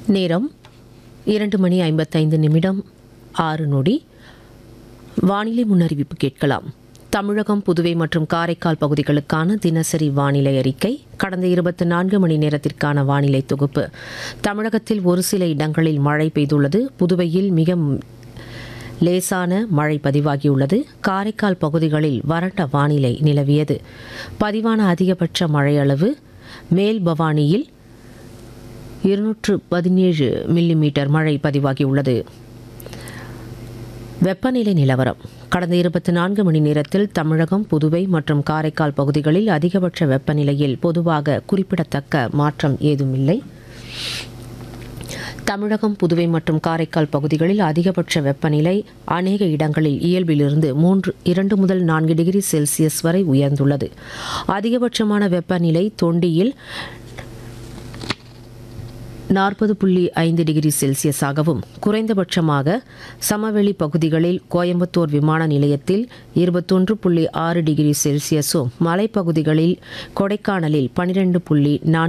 நேரம் இரண்டு மணி ஐம்பத்தைந்து நிமிடம் ஆறு நொடி வானிலை முன்னறிவிப்பு கேட்கலாம் தமிழகம் புதுவை மற்றும் காரைக்கால் பகுதிகளுக்கான தினசரி வானிலை அறிக்கை கடந்த இருபத்தி நான்கு மணி நேரத்திற்கான வானிலை தொகுப்பு தமிழகத்தில் ஒரு சில இடங்களில் மழை பெய்துள்ளது புதுவையில் மிக லேசான மழை பதிவாகியுள்ளது காரைக்கால் பகுதிகளில் வறண்ட வானிலை நிலவியது பதிவான அதிகபட்ச மழை அளவு மேல் பவானியில் இருநூற்று பதினேழு மில்லிமீட்டர் மழை பதிவாகியுள்ளது வெப்பநிலை நிலவரம் கடந்த இருபத்தி நான்கு மணி நேரத்தில் தமிழகம் புதுவை மற்றும் காரைக்கால் பகுதிகளில் அதிகபட்ச வெப்பநிலையில் பொதுவாக குறிப்பிடத்தக்க மாற்றம் ஏதுமில்லை தமிழகம் புதுவை மற்றும் காரைக்கால் பகுதிகளில் அதிகபட்ச வெப்பநிலை அநேக இடங்களில் இயல்பிலிருந்து மூன்று இரண்டு முதல் நான்கு டிகிரி செல்சியஸ் வரை உயர்ந்துள்ளது அதிகபட்சமான வெப்பநிலை தொண்டியில் நாற்பது புள்ளி ஐந்து டிகிரி செல்சியஸாகவும் குறைந்தபட்சமாக சமவெளி பகுதிகளில் கோயம்புத்தூர் விமான நிலையத்தில் இருபத்தொன்று புள்ளி ஆறு டிகிரி செல்சியஸும் மலைப்பகுதிகளில் கொடைக்கானலில் பனிரெண்டு புள்ளி நான்கு